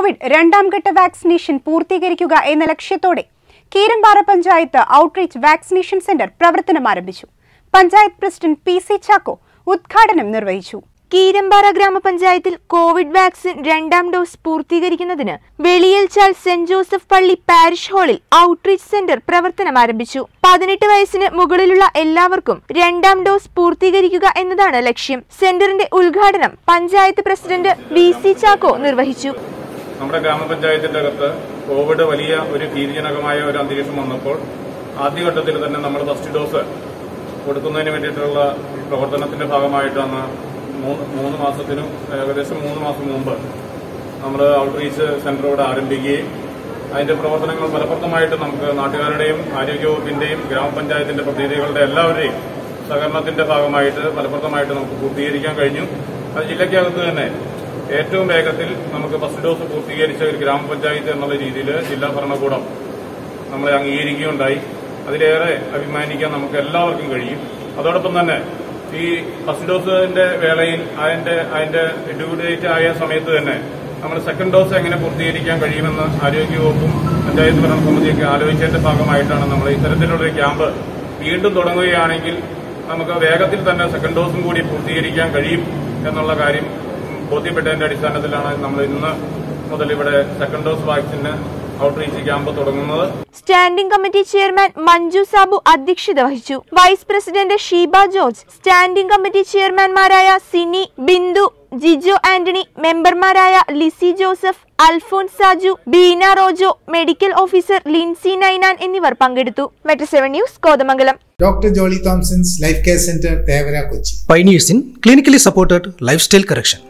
Covid രണ്ടാം ഘട്ട vaccination പൂർത്തീകരിക്കുക എന്ന ലക്ഷ്യത്തോടെ Keerampara panchayat outreach vaccination centre പ്രവർത്തനം ആരംഭിച്ചു panchayat president P C Chacko ഉദ്ഘാടനം നിർവഹിച്ചു കീരമ്പാറ ഗ്രാമപഞ്ചായത്തിൽ കോവിഡ് വാക്സിൻ രണ്ടാം ഡോസ് പൂർത്തീകരിക്കുന്നതിന് വെളിയൽച്ചാൽ സെന്റ് ജോസഫ് പള്ളി പാരിഷ് ഹാളിൽ ഔട്ട്റീച്ച് സെന്റർ പ്രവർത്തനം ആരംഭിച്ചു പതിനെട്ട് വയസ്സിന് മുകളിലുള്ള എല്ലാവർക്കും രണ്ടാം ഡോസ് പൂർത്തീകരിക്കുക എന്നതാണ് ലക്ഷ്യം സെന്ററിന്റെ ഉദ്ഘാടനം panchayat president V C Chacko നിർവഹിച്ചു നമ്മുടെ ഗ്രാമപഞ്ചായത്തിന്റെ അകത്ത് കോവിഡ് വലിയ ഒരു ഭീതിജനകമായ ഒരു അന്തരീക്ഷം വന്നപ്പോൾ ആദ്യഘട്ടത്തിൽ തന്നെ നമ്മൾ ഫസ്റ്റ് ഡോസ് കൊടുക്കുന്നതിന് വേണ്ടിയിട്ടുള്ള പ്രവർത്തനത്തിന്റെ ഭാഗമായിട്ടാണ് മൂന്ന് മൂന്ന് മാസത്തിനും ഏകദേശം മൂന്ന് മാസം മുമ്പ് നമ്മൾ ഔട്ട്റീച്ച് സെന്റർ ഇവിടെ ആരംഭിക്കുകയും അതിന്റെ പ്രവർത്തനങ്ങൾ ഫലപ്രദമായിട്ട് നമുക്ക് നാട്ടുകാരുടെയും ആരോഗ്യവകുപ്പിന്റെയും ഗ്രാമപഞ്ചായത്തിന്റെ പ്രതിനിധികളുടെ എല്ലാവരുടെയും സഹകരണത്തിന്റെ ഭാഗമായിട്ട് ഫലപ്രദമായിട്ട് നമുക്ക് പൂർത്തീകരിക്കാൻ കഴിഞ്ഞു അത് ജില്ലയ്ക്കകത്ത് തന്നെ ഏറ്റവും വേഗത്തിൽ നമുക്ക് ഫസ്റ്റ് ഡോസ് പൂർത്തീകരിച്ച ഒരു ഗ്രാമപഞ്ചായത്ത് എന്നുള്ള രീതിയിൽ ജില്ലാ ഭരണകൂടം നമ്മളെ അംഗീകരിക്കുകയുണ്ടായി അതിലേറെ അഭിമാനിക്കാൻ നമുക്ക് എല്ലാവർക്കും കഴിയും അതോടൊപ്പം തന്നെ ഈ ഫസ്റ്റ് ഡോസിന്റെ വേളയിൽ അതിന്റെ അതിന്റെ ഡ്യൂ ഡേറ്റ് ആയ സമയത്ത് തന്നെ നമ്മൾ സെക്കൻഡ് ഡോസ് എങ്ങനെ പൂർത്തീകരിക്കാൻ കഴിയുമെന്ന് ആരോഗ്യവകുപ്പും പഞ്ചായത്ത് ഭരണ സമിതിയൊക്കെ ആലോചിച്ചതിന്റെ ഭാഗമായിട്ടാണ് നമ്മൾ ഇത്തരത്തിലുള്ളൊരു ക്യാമ്പ് വീണ്ടും തുടങ്ങുകയാണെങ്കിൽ നമുക്ക് വേഗത്തിൽ തന്നെ സെക്കൻഡ് ഡോസും കൂടി പൂർത്തീകരിക്കാൻ കഴിയും എന്നുള്ള കാര്യം ബോധ്യപ്പെട്ടതിന്റെ അടിസ്ഥാനത്തിലാണ് നമ്മൾ ഇന്ന് മുതൽ ഇവിടെ സെക്കൻഡ് ഡോസ് വാക്സിന് ഔട്ട്റീച്ച് ക്യാമ്പ് തുടങ്ങുന്നത് standing committee chairman Manju Sabu അധ്യക്ഷത വഹിച്ചു vice president Sheeba George standing committee ചെയർമാൻമാരായ സിനി ബിന്ദു ജിജോ ആന്റണി മെമ്പർമാരായ ലിസി ജോസഫ് അൽഫോൻസ് സാജു ബീന റോജോ മെഡിക്കൽ ഓഫീസർ ലിൻസി നൈനാൻ എന്നിവർ പങ്കെടുത്തു metro seven news Kothamangalam doctor Jolly Thomsons life care centre Thevara Kochi pioneers in clinically supported lifestyle correction.